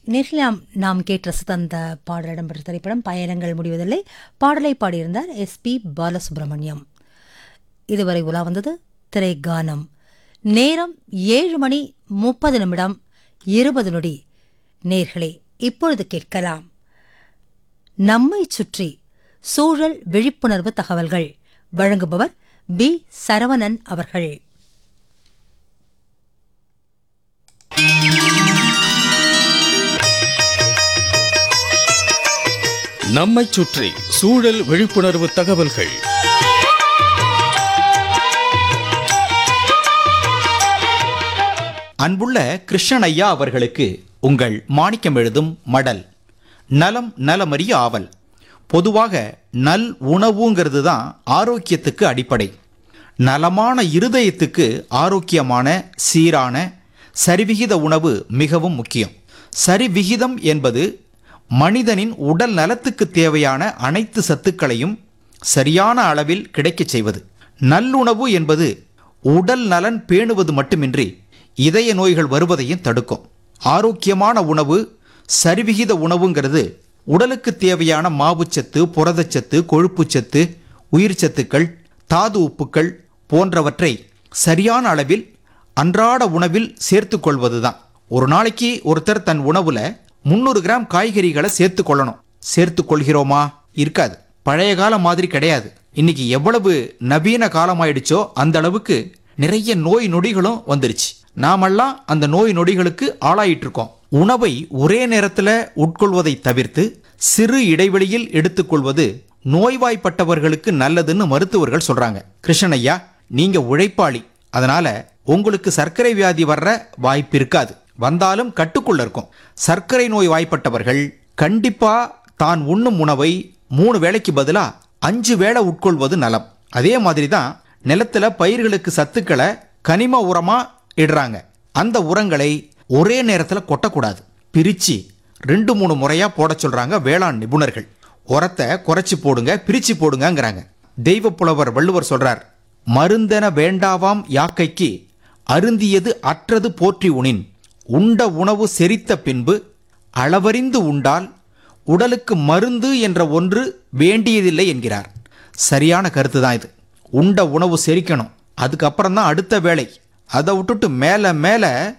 நேரில் நாம் நாம் கேட்டு ரசித்த அந்த பாடல் இடம்பெற்ற திரைப்படம் பயணங்கள் முடிவதில்லை பாடலை பாடியிருந்தார் எஸ்பி பாலசுப்ரமணியம் இதுவரை உலா வந்தது திரைக்கானம் நேரம் ஏழு மணி முப்பது நிமிடம் இருபது நொடி நேர்களே இப்பொழுது கேட்கலாம் நம்மை சுற்றி சூழல் விழிப்புணர்வு தகவல்கள் வழங்குபவர் பி சரவணன் அவர்கள் நம்மைச் சுற்றி சூழல் விழிப்புணர்வு தகவல்கள் அன்புள்ள கிருஷ்ணன் ஐயா அவர்களுக்கு உங்கள் மாணிக்கம் எழுதும் மடல் நலம் நலமறிய ஆவல் பொதுவாக நல் உணவுங்கிறது தான் ஆரோக்கியத்துக்கு அடிப்படை நலமான இருதயத்துக்கு ஆரோக்கியமான சீரான சரிவிகித உணவு மிகவும் முக்கியம் சரிவிகிதம் என்பது மனிதனின் உடல் நலத்துக்கு தேவையான அனைத்து சத்துக்களையும் சரியான அளவில் கிடைக்கச் செய்வது நல்லுணவு என்பது உடல் நலன் பேணுவது மட்டுமின்றி இதய நோய்கள் வருவதையும் தடுக்கும் ஆரோக்கியமான உணவு சரிவிகித உணவுங்கிறது உடலுக்கு தேவையான மாவுச்சத்து புரதச்சத்து கொழுப்புச்சத்து உயிர்ச்சத்துக்கள் தாது உப்புக்கள் போன்றவற்றை சரியான அளவில் அன்றாட உணவில் சேர்த்துக் கொள்வதுதான் ஒரு நாளைக்கு ஒருத்தர் தன் உணவுல முந்நூறு கிராம் காய்கறிகளை சேர்த்து கொள்ளணும் சேர்த்து கொள்கிறோமா இருக்காது பழைய காலம் மாதிரி கிடையாது இன்னைக்கு எவ்வளவு நவீன காலமாயிடுச்சோ அந்த அளவுக்கு நிறைய நோய் நொடிகளும் வந்துருச்சு நாமெல்லாம் அந்த நோய் நொடிகளுக்கு ஆளாயிட்டு இருக்கோம் உணவை ஒரே நேரத்துல உட்கொள்வதை தவிர்த்து சிறு இடைவெளியில் எடுத்துக்கொள்வது நோய்வாய்ப்பட்டவர்களுக்கு நல்லதுன்னு மருத்துவர்கள் சொல்றாங்க கிருஷ்ணன் ஐயா நீங்க உழைப்பாளி அதனால உங்களுக்கு சர்க்கரை வியாதி வர்ற வாய்ப்பு இருக்காது வந்தாலும் கட்டுக்குள்ள இருக்கும் சர்க்கரை நோய் வாய்ப்பட்டவர்கள் கண்டிப்பா தான் உண்ணும் உணவை மூணு வேளைக்கு பதிலா அஞ்சு வேளை உட்கொள்வது நலம் அதே மாதிரி தான் நிலத்துல பயிர்களுக்கு சத்துக்களை கனிம உரமா இடுறாங்க அந்த உரங்களை ஒரே நேரத்தில் கொட்டக்கூடாது பிரிச்சு ரெண்டு மூணு முறையா போட சொல்றாங்க வேளாண் நிபுணர்கள் உரத்தை குறைச்சி போடுங்க பிரிச்சு போடுங்கங்கிறாங்க தெய்வ புலவர் வள்ளுவர் சொல்றார் மருந்தென வேண்டாவாம் யாக்கைக்கு அருந்தியது அற்றது போற்றி உணின் உண்ட உணவு செரித்த பின்பு அளவறிந்து உண்டால் உடலுக்கு மருந்து என்ற ஒன்று வேண்டியதில்லை என்கிறார் சரியான கருத்து தான் இது உண்ட உணவு செரிக்கணும் அதுக்கப்புறம் தான் அடுத்த வேலை அதை விட்டுட்டு மேலே மேலே